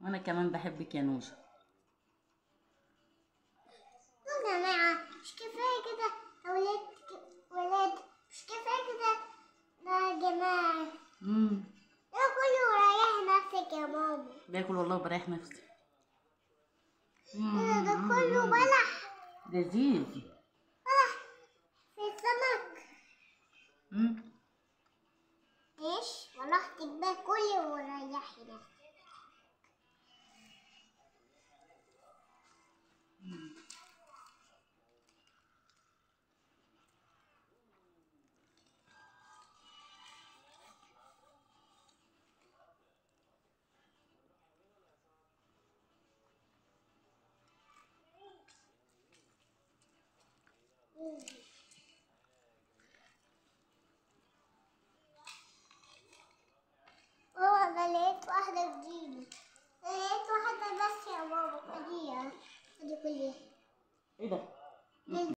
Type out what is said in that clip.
وانا كمان بحبك يا نوشة يا جماعة مش كفاية كده يا ولاد ولاد مش كفاية كده لا يا جماعة امم ده كله ريح نفسك يا ماما باكل والله وبريح نفسي ده ده كله بلح لذيذ بلح في السمك امم ايش ولحتك ده كله وريحي نفسك ماما انا لقيت واحدة جديدة لقيت واحدة بس يا ماما خديها خدي كلها ايه ده